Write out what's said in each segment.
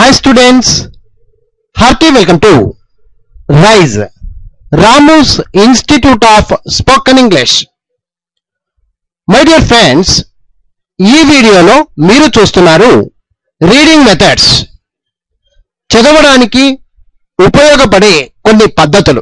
Hi students, hearty welcome to RISE, Ramu's Institute of Spoken English. My dear friends ఈ వీడియోలో మీరు చూస్తున్నారు reading methods చదవడానికి ఉపయోగపడే కొన్ని పద్ధతులు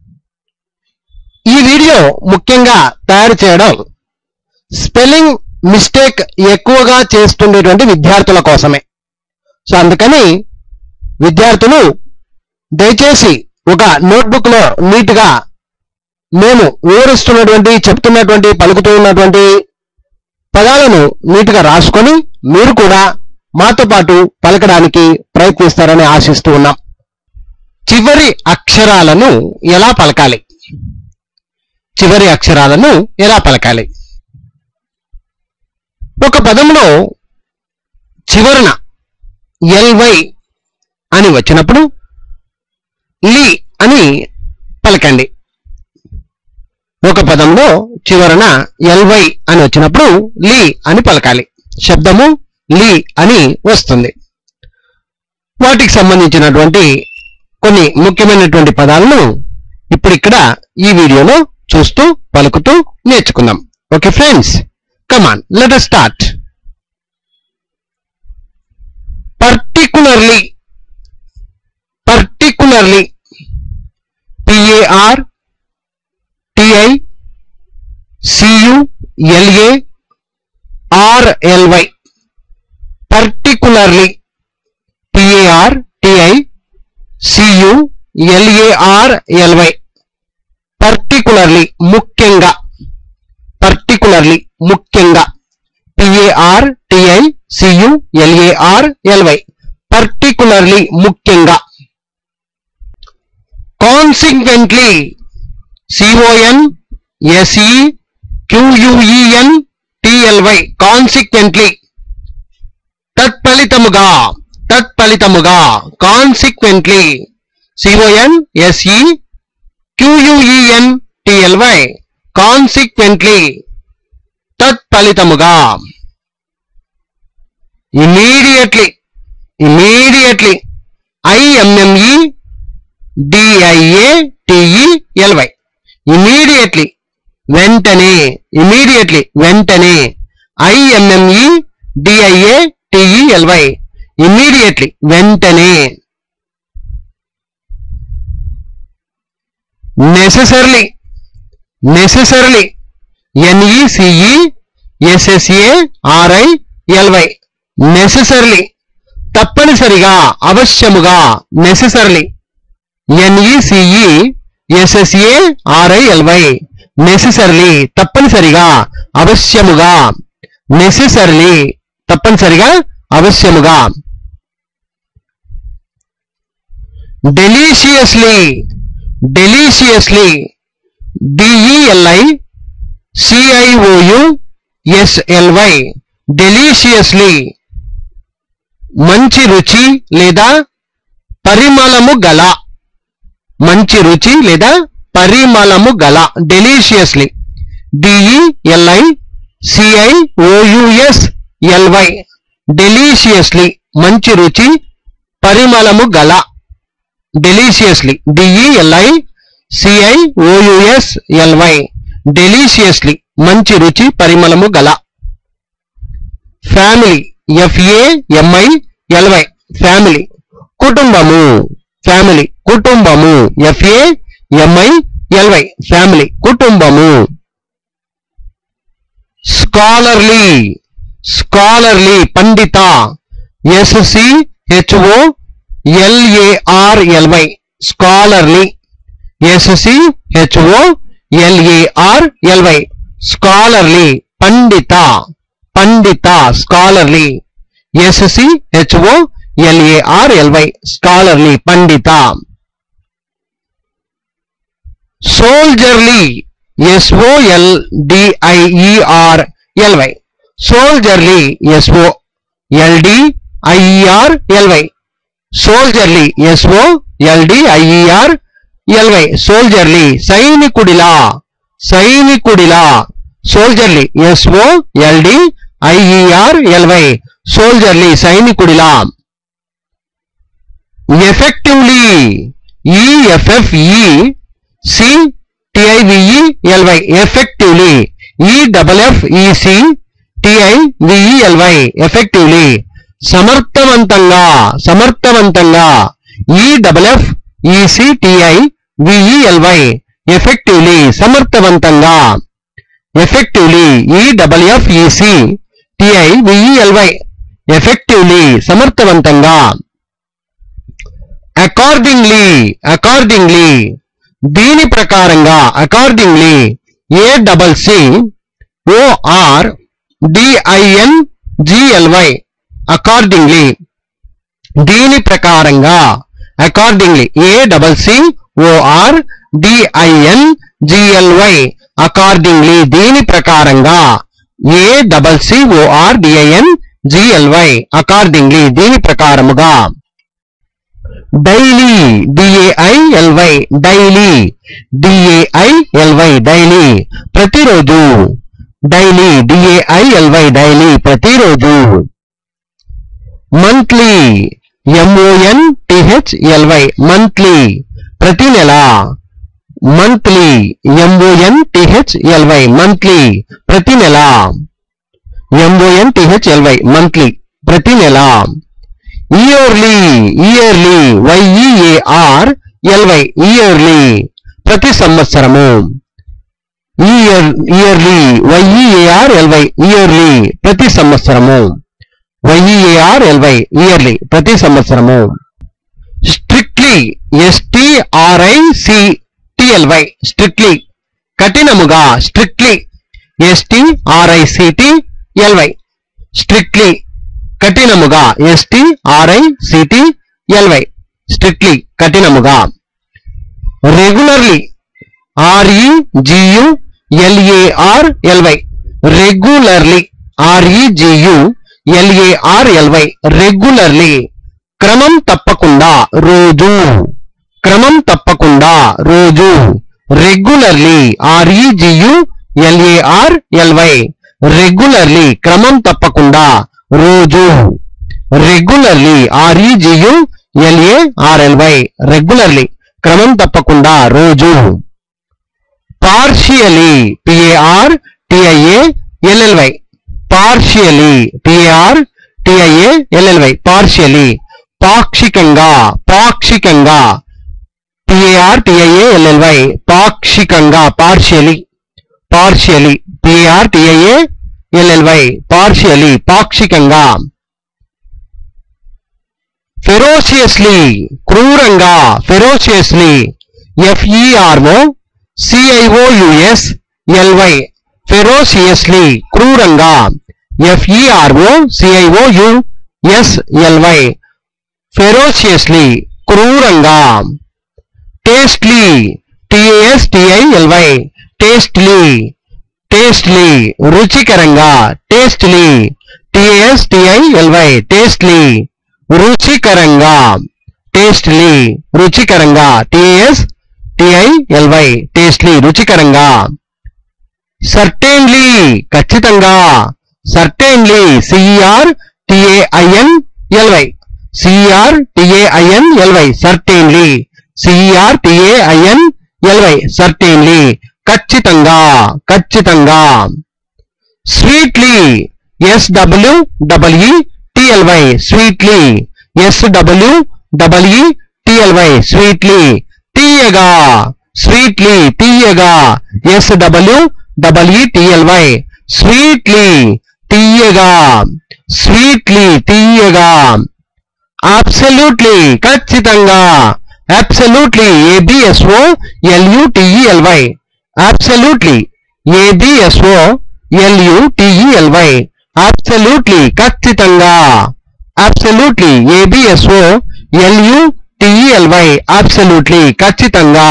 ఈ వీడియో ముఖ్యంగా తయారు చేయడం స్పెల్లింగ్ మిస్టేక్ ఎక్కువగా చేస్తుండేటువంటి విద్యార్థుల కోసమే సో అందుకని విద్యార్థులు దయచేసి ఒక నోట్బుక్ లో నీట్ గా మేము వివరిస్తున్నటువంటి చెప్తున్నటువంటి పలుకుతూ ఉన్నటువంటి పదాలను నీట్ గా రాసుకొని మీరు కూడా మాతో పాటు పలకడానికి ప్రయత్నిస్తారని ఆశిస్తూ ఉన్నాం చివరి అక్షరాలను ఎలా పలకాలి చివరి అక్షరాలను ఎలా పలకాలి ఒక పదంలో చివరన ఎల్వై అని వచ్చినప్పుడు లి అని పలకండి ఒక పదంలో చివరన ఎల్వై అని వచ్చినప్పుడు లి అని పలకాలి శబ్దము లి అని వస్తుంది వాటికి సంబంధించినటువంటి కొన్ని ముఖ్యమైనటువంటి పదాలను ఇప్పుడు ఇక్కడ ఈ వీడియోలో చూస్తూ పలుకుతూ నేర్చుకుందాం okay friends come on let start particularly particularly p a r t i c u l a r l y particularly p a r t i c u l a r l y particularly ముఖ్యంగా particularly ముఖ్యంగా P A R T I C U L A R L Y particularly ముఖ్యంగా consequently C O N S E Q U E N T L Y consequently తత్ఫలితముగా తత్ఫలితముగా consequently C O N S E Q U E N T L Y consequently తత్ఫలితముగా immediately immediately I M M E D I A T E L Y immediately వెంటనే immediately వెంటనే I M M E D I A T E L Y immediately వెంటనే necessarily necessarily N E C E S S A R I L Y necessarily తప్పనిసరిగా అవశ్యముగా necessarily N E C E S S A R I L Y necessarily తప్పనిసరిగా అవశ్యముగా నెసెసర్లీ తప్పనిసరిగా అవశ్యముగా డెలీషియస్లీ డెలీషియస్లీ డిఈఎల్ఐ సిఐఓయు ఎస్ఎల్వై డెలీషియస్లీ మంచి రుచి లేదా పరిమళము గల మంచి రుచి లేదా పరిమళము గల డెలీషియస్లీ డిఈఎల్ఐ సిఐఓయుఎస్ ఎల్వై డెలీషియస్లీ మంచి రుచి పరిమళము గల డెలీషియస్లీ డిఈఎల్ఐ సిఐఓయుఎస్ ఎల్వై డెలీషియస్లీ మంచి రుచి పరిమళము గల ఫ్యామిలీ ఎఫ్ఏఎంఐ ఎల్వై ఫ్యామిలీ కుటుంబము ఫ్యామిలీ కుటుంబము ఎఫ్ఏ ఎంఐ ఎల్వై ఫ్యామిలీ కుటుంబము స్కాలర్లీ స్కాలర్లీ పండిత S C H O L A R L Y scholarly S C H O L A R L Y scholarly పండిత పండిత scholarly S C H O L A R L Y scholarly పండిత soldierly S O L D I E R L Y soldierly S O L D I E R L Y soldierly S O L D I E R L Y soldierly సైనికుడిలా సైనికుడిలా soldierly S O L D I E R L Y soldierly సైనికుడిలా effectively E F F E C T I V E L Y effectively E double F ఈసి T I V E L Y effectively సమర్థవంతంగా సమర్థవంతంగా E double F E C T I V E L Y effectively సమర్థవంతంగా effectively E double F E C T I V E L Y effectively సమర్థవంతంగా accordingly accordingly దీని ప్రకారంగా accordingly A double C O R D I N G L Y accordingly దీని ప్రకారంగా accordingly A double C O R D I N G L Y accordingly దీని ప్రకారంగా A double C O R D I N G L Y accordingly దీని ప్రకారముగా daily D A I L Y daily D A I L Y daily ప్రతిరోజు డైలీ డిఏఐఎల్వై డైలీ ప్రతిరోజు monthly M O N T H L Y monthly ప్రతి నెల మంత్లీ ఎంఓఎన్ టిహెచ్ఎల్వై మంత్లీ ప్రతి నెల ఎంఓఎన్ టిహెచ్ఎల్వై మంత్లీ ప్రతి నెల yearly yearly Y E A R L Y yearly ప్రతి సంవత్సరము year yearly Y E A R L Y yearly ప్రతి సంవత్సరము వైఈఏఆర్ ఎల్వై ఇయర్లీ ప్రతి సంవత్సరము స్ట్రిక్ట్లీ ఎస్టిఆర్ఐసి టిఎల్వై స్ట్రిక్ట్లీ కఠినముగా స్ట్రిక్ట్లీ ఎస్టిఆర్ఐసిటి ఎల్వై స్ట్రిక్ట్లీ కఠినముగా S T R I C T L Y strictly కఠినముగా regularly R E G U L A R L Y regularly R E G U L A R L Y regularly క్రమం తప్పకుండా రోజు క్రమం తప్పకుండా రోజు regularly R E G U L A R L Y regularly క్రమం తప్పకుండా రోజు regularly R E G U L A R L Y regularly క్రమం తప్పకుండా రోజు partially P A R T I A L L Y partially P A R T I A L L Y partially పాక్షికంగా పాక్షికంగా పిఏఆర్ టిఐఏ ఎల్ఎల్వై పాక్షికంగా partially partially P A R T I A L L Y partially పాక్షికంగా ఫెరోషియస్లీ క్రూరంగా ఫెరోషియస్లీ ఎఫ్ఈఆర్ఓ సిఐఓయుఎస్ ఎల్వై ఫెరోషియస్లీ క్రూరంగా ఎఫ్ఈఆర్ఓ సిఐఓయు ఎస్ ఎల్వై ఫెరోషియస్లీ క్రూరంగా tastily T A S T I L Y tastily tastily రుచికరంగా టేస్ట్లీ టిఎస్ టిఐఎల్వై టేస్ట్లీ రుచికరంగా tastily రుచికరంగా టిఎస్ టిఐఎల్వై టేస్ట్లీ రుచికరంగా సర్టెన్లీ ఖచ్చితంగా certainly C R T A I N L Y C R T A I N L Y certainly C R T A I N L Y certainly ఖచ్చితంగా ఖచ్చితంగా sweetly S W W T L Y sweetly S W W T L Y sweetly తీయగా sweetly తీయగా S W W T L Y sweetly తీయగా sweetly తీయగా absolutely ఖచ్చితంగా absolutely A B S O L U T E L Y absolutely A B S O L U T E L Y absolutely ఖచ్చితంగా absolutely A B S O L U T E L Y absolutely ఖచ్చితంగా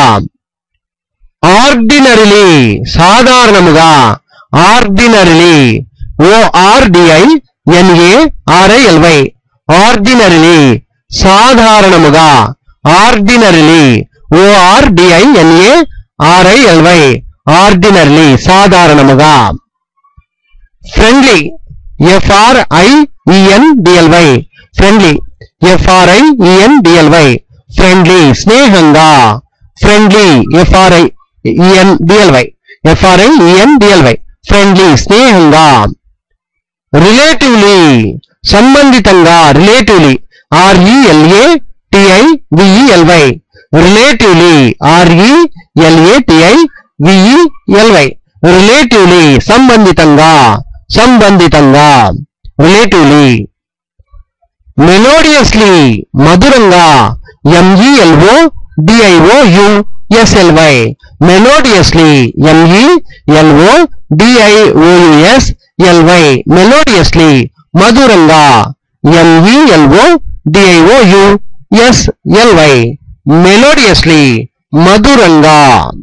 ordinarily సాధారణముగా ordinarily O R D I N A R I L Y ordinarily సాధారణముగా ordinarily O R D I N A R I L Y ordinarily సాధారణముగా friendly F R I E N D L Y friendly F R I E N D L Y friendly స్నేహంగా friendly F R I E N D L Y F R I E N D L Y friendly స్నేహంగా relatively సంబంధితంగా relatively R E L A T I V E L Y relatively R E L A T I V E L Y relatively సంబంధితంగా సంబంధితంగా relatively melodiously మధురంగా M E L O D I O U S L Y melodiously M E L O D I O U S L Y melodiously మధురంగా M E L O D I O U S L Y melodiously మధురంగా